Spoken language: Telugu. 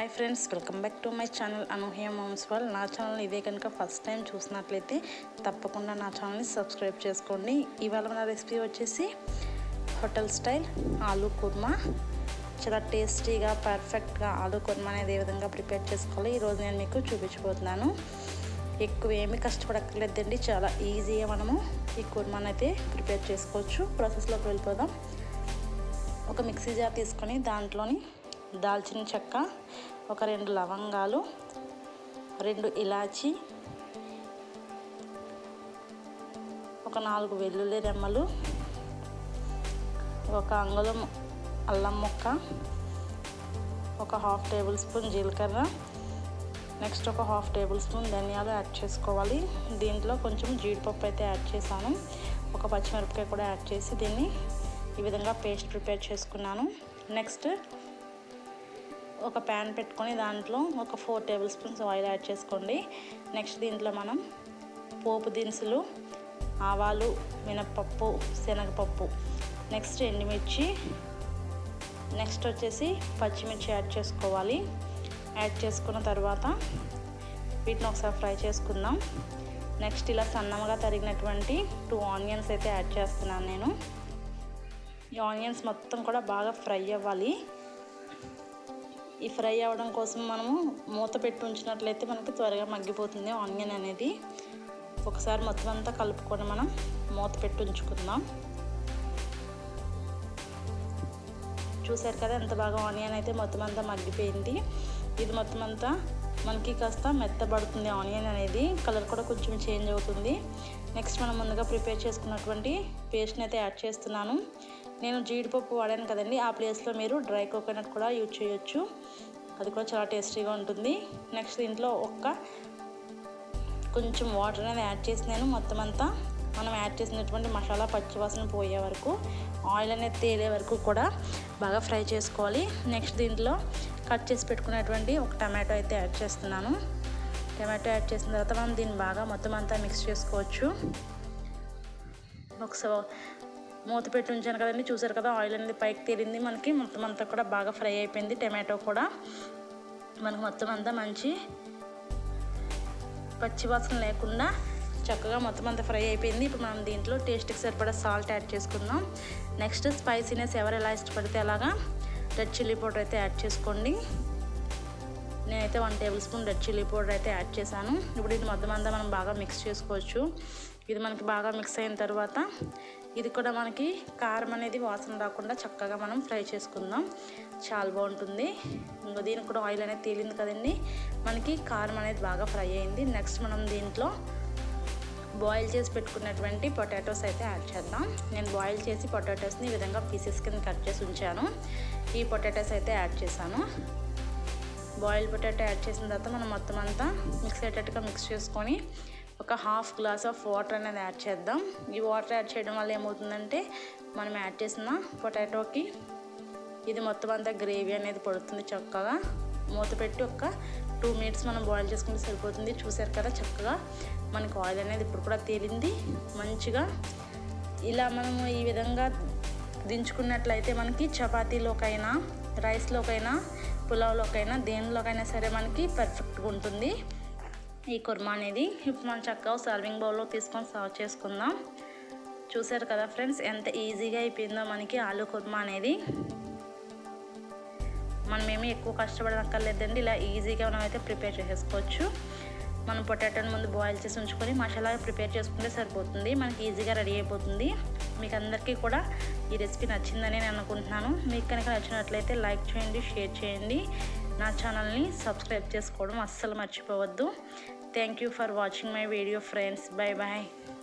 hi friends welcome back to my channel Anuhya moms wall నా ఛానల్ ఇదే కనుక ఫస్ట్ టైం చూసినట్లయితే తప్పకుండా నా ఛానల్ని సబ్స్క్రైబ్ చేసుకోండి ఇవాళ మన రెసిపీ వచ్చేసి హోటల్ స్టైల్ ఆలూ కుర్మా చాలా టేస్టీగా పర్ఫెక్ట్గా ఆలూ కుర్మా అనేది ఏ విధంగా ప్రిపేర్ చేసుకోవాలి ఈరోజు నేను మీకు చూపించబోతున్నాను ఎక్కువ ఏమీ కష్టపడక్కర్లేదండి చాలా ఈజీగా మనము ఈ కుర్మాని అయితే ప్రిపేర్ చేసుకోవచ్చు ప్రాసెస్లోకి వెళ్ళిపోదాం ఒక మిక్సీ జార్ తీసుకొని దాంట్లోని దాల్చిన చెక్క ఒక రెండు లవంగాలు రెండు ఇలాచి ఒక నాలుగు వెల్లుల్లి రెమ్మలు ఒక అంగుళం అల్లం ముక్క ఒక హాఫ్ టేబుల్ స్పూన్ జీలకర్ర నెక్స్ట్ ఒక హాఫ్ టేబుల్ స్పూన్ ధనియాలు యాడ్ చేసుకోవాలి దీంట్లో కొంచెం జీడిపప్పు అయితే యాడ్ చేశాను ఒక పచ్చిమిరపకాయ కూడా యాడ్ చేసి దీన్ని ఈ విధంగా పేస్ట్ ప్రిపేర్ చేసుకున్నాను నెక్స్ట్ ఒక ప్యాన్ పెట్టుకొని దాంట్లో ఒక four tablespoons oil add చేసుకోండి నెక్స్ట్ దీంట్లో మనం పోపు దినుసులు ఆవాలు మినప్పప్పు శనగపప్పు నెక్స్ట్ ఎండుమిర్చి నెక్స్ట్ వచ్చేసి పచ్చిమిర్చి యాడ్ చేసుకోవాలి యాడ్ చేసుకున్న తర్వాత వీటిని ఒకసారి ఫ్రై చేసుకుందాం నెక్స్ట్ ఇలా సన్నగా తరిగినటువంటి టూ ఆనియన్స్ అయితే యాడ్ చేస్తున్నాను నేను ఈ ఆనియన్స్ మొత్తం కూడా బాగా ఫ్రై అవ్వాలి ఈ ఫ్రై అవ్వడం కోసం మనము మూత పెట్టి ఉంచినట్లయితే మనకి త్వరగా మగ్గిపోతుంది ఆనియన్ అనేది ఒకసారి మొత్తం అంతా కలుపుకొని మనం మూత పెట్టి ఉంచుకుందాం చూసారు కదా ఎంత బాగా ఆనియన్ అయితే మొత్తం అంతా మగ్గిపోయింది ఇది మొత్తం అంతా మనకి కాస్త మెత్తబడుతుంది ఆనియన్ అనేది కలర్ కూడా కొంచెం చేంజ్ అవుతుంది నెక్స్ట్ మనం ముందుగా ప్రిపేర్ చేసుకున్నటువంటి పేస్ట్ని అయితే యాడ్ చేస్తున్నాను నేను జీడిపప్పు వాడాను కదండి ఆ ప్లేస్లో మీరు డ్రై కోకోనట్ కూడా యూజ్ చేయొచ్చు అది కూడా చాలా టేస్టీగా ఉంటుంది నెక్స్ట్ దీంట్లో ఒక్క కొంచెం వాటర్ అనేది యాడ్ చేసి నేను మొత్తం అంతా మనం యాడ్ చేసినటువంటి మసాలా పచ్చివాసన పోయే వరకు ఆయిల్ అనేది తేలే వరకు కూడా బాగా ఫ్రై చేసుకోవాలి నెక్స్ట్ దీంట్లో కట్ చేసి పెట్టుకున్నటువంటి ఒక టమాటో అయితే యాడ్ చేస్తున్నాను టమాటో యాడ్ చేసిన తర్వాత మనం దీన్ని బాగా మొత్తం అంతా మిక్స్ చేసుకోవచ్చు ఒకసారి మూత పెట్టి ఉంచాను కదండి చూసారు కదా ఆయిల్ అనేది పైకి తేలింది మనకి మొత్తం అంతా కూడా బాగా ఫ్రై అయిపోయింది టమాటో కూడా మనకు మొత్తం అంతా మంచి పచ్చివాసన లేకుండా చక్కగా మొత్తం అంతా ఫ్రై అయిపోయింది ఇప్పుడు మనం దీంట్లో టేస్ట్కి సరిపడా సాల్ట్ యాడ్ చేసుకుందాం నెక్స్ట్ స్పైసీనెస్ ఎవరు ఎలా ఇష్టపడితే అలాగా రెడ్ చిల్లీ పౌడర్ అయితే యాడ్ చేసుకోండి నేనైతే one tablespoon red chilli powder అయితే యాడ్ చేశాను ఇప్పుడు ఇది మొత్తం అంతా మనం బాగా మిక్స్ చేసుకోవచ్చు ఇది మనకి బాగా మిక్స్ అయిన తర్వాత ఇది కూడా మనకి కారం అనేది వాసన రాకుండా చక్కగా మనం ఫ్రై చేసుకుందాం చాలా బాగుంటుంది ఇంకా దీనికి కూడా ఆయిల్ అనేది తేలింది కదండి మనకి కారం అనేది బాగా ఫ్రై అయింది నెక్స్ట్ మనం దీంట్లో బాయిల్ చేసి పెట్టుకున్నటువంటి పొటాటోస్ అయితే యాడ్ చేద్దాం నేను బాయిల్ చేసి పొటాటోస్ని ఈ విధంగా పీసెస్ కింద కట్ చేసి ఉంచాను ఈ పొటాటోస్ అయితే యాడ్ చేశాను బాయిల్ పొటాటో యాడ్ చేసిన తర్వాత మనం మొత్తం అంతా మిక్స్ అయ్యేటట్టుగా మిక్స్ చేసుకొని ఒక హాఫ్ గ్లాస్ ఆఫ్ వాటర్ అనేది యాడ్ చేద్దాం ఈ వాటర్ యాడ్ చేయడం వల్ల ఏమవుతుందంటే మనం యాడ్ చేసిన పొటాటోకి ఇది మొత్తం అంతా గ్రేవీ అనేది పడుతుంది చక్కగా మూత పెట్టి ఒక టూ మినిట్స్ మనం బాయిల్ చేసుకుంటే సరిపోతుంది చూసారు కదా చక్కగా మనకి ఆయిల్ అనేది ఇప్పుడు కూడా తేలింది మంచిగా ఇలా మనము ఈ విధంగా దించుకున్నట్లయితే మనకి చపాతీలోకైనా రైస్లోకైనా పులావ్లోకైనా దేనిలోకైనా సరే మనకి పర్ఫెక్ట్గా ఉంటుంది ఈ కుర్మా అనేది ఇప్పుడు మనం చక్కగా సర్వింగ్ బౌల్లో తీసుకొని సర్వ్ చేసుకుందాం చూసారు కదా ఫ్రెండ్స్ ఎంత ఈజీగా అయిపోయిందో మనకి ఆలూ కుర్మా అనేది మనం ఏమీ ఎక్కువ కష్టపడనక్కర్లేదండి ఇలా ఈజీగా మనం అయితే ప్రిపేర్ చేసేసుకోవచ్చు మనం పొటాటోని ముందు బాయిల్ చేసి ఉంచుకొని మసాలా ప్రిపేర్ చేసుకుంటే సరిపోతుంది మనకి ఈజీగా రెడీ అయిపోతుంది మీకు అందరికీ కూడా ఈ రెసిపీ నచ్చిందని నేను అనుకుంటున్నాను మీకు కనుక నచ్చినట్లయితే లైక్ చేయండి షేర్ చేయండి నా ఛానల్ని సబ్స్క్రైబ్ చేసుకోవడం అస్సలు మర్చిపోవద్దు thank you for watching my video friends bye bye